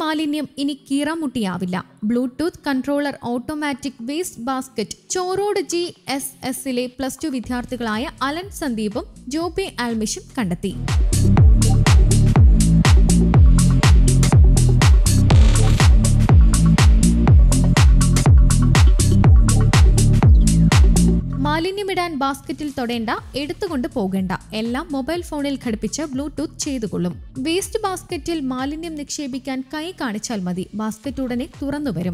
മാലിന്യം ഇനി കീറാമുട്ടിയാവില്ല Bluetooth controller automatic waste basket Chorode G S എസിലെ പ്ലസ് ടു വിദ്യാർത്ഥികളായ അലൻ സന്ദീപും ജോബെ ആൽമിഷും കണ്ടെത്തി മാലിന്യമിടാൻ ബാസ്ക്കറ്റിൽ തൊടേണ്ട എടുത്തുകൊണ്ട് പോകേണ്ട എല്ലാം മൊബൈൽ ഫോണിൽ ഘടിപ്പിച്ച് ബ്ലൂടൂത്ത് ചെയ്തുകൊള്ളും വേസ്റ്റ് ബാസ്ക്കറ്റിൽ മാലിന്യം നിക്ഷേപിക്കാൻ കൈ കാണിച്ചാൽ മതി ബാസ്ക്കറ്റ് ഉടനെ തുറന്നു വരും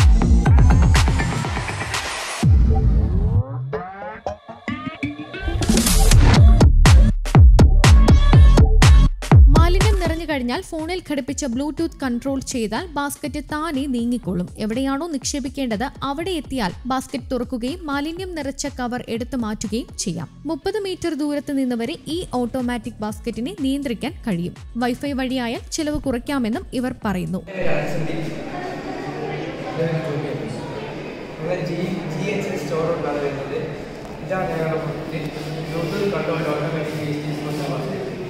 മാലിന്യം നിറഞ്ഞു കഴിഞ്ഞാൽ ഫോണിൽ ഘടിപ്പിച്ച ബ്ലൂടൂത്ത് കൺട്രോൾ ചെയ്താൽ ബാസ്ക്കറ്റ് താനെ നീങ്ങിക്കൊള്ളും എവിടെയാണോ നിക്ഷേപിക്കേണ്ടത് അവിടെ എത്തിയാൽ ബാസ്ക്കറ്റ് തുറക്കുകയും മാലിന്യം നിറച്ച കവർ എടുത്തു മാറ്റുകയും ചെയ്യാം മുപ്പത് മീറ്റർ ദൂരത്ത് നിന്ന് വരെ ഈ ഓട്ടോമാറ്റിക് ബാസ്ക്കറ്റിനെ നിയന്ത്രിക്കാൻ കഴിയും വൈഫൈ വഴിയായാൽ ചെലവ് കുറയ്ക്കാമെന്നും ഇവർ പറയുന്നു ഞങ്ങൾ G G H S store കൊണ്ടാണ് വരുന്നത് ഇതാണ് ഞങ്ങളുടെ product Bluetooth control automatic waste disposal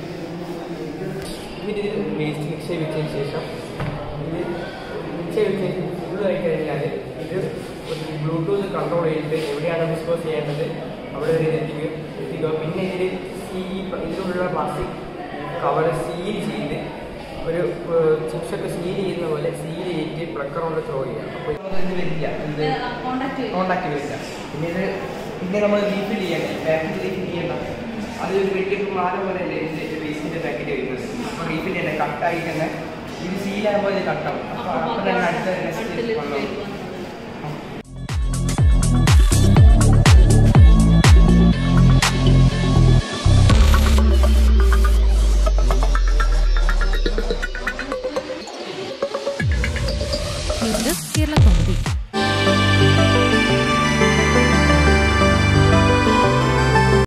ഇതിൽ വേസ്റ്റ് നിക്ഷേപിച്ചതിന് ശേഷം ഇത് നിക്ഷേപിച്ചതിന് ഫുള്ളായി കഴിഞ്ഞാൽ ഇത് ബ്ലൂടൂത്ത് കൺട്രോൾ ചെയ്തിട്ട് എവിടെയാണ് ഡിസ്പോസ് ചെയ്യേണ്ടത് അവിടെ വരെ ഇത് എത്തിക്കും എത്തിക്കുക പിന്നെ ഇതിൽ സീ ഇതിലുള്ള പ്ലാസ്റ്റിക് കവർ സീൽ ചെയ്ത് ഒരു ചിപ്സൊക്കെ സീൽ ചെയ്യുന്ന പോലെ സീൽ ചെയ്തിട്ട് പ്ലക്കർ കൊണ്ട് ത്രോ ചെയ്യാം അപ്പോൾ ഇത് വരില്ല ഇത് കോണ്ടാക്ട് വരില്ല പിന്നെ ഇത് പിന്നെ നമ്മൾ റീഫിൽ ചെയ്യണം പാക്കറ്റ് റീഫിൽ ചെയ്യണം അത് ഒരു വലിയ മാല പോലെ അല്ലേ ഇതിൻ്റെ വേസ്റ്റിൻ്റെ പാക്കറ്റ് വരുന്നത് അപ്പോൾ റീഫിൽ ചെയ്യണം കട്ടായിട്ട് തന്നെ ഇത് സീലാകുമ്പോൾ ഇത് കട്ടാവും അപ്പോൾ അപ്പോൾ തന്നെ അടുത്ത നെക്സ്റ്റ് കൊണ്ടുപോകും ന്യൂസ് ഡെസ്ക് കേരള കോമഡി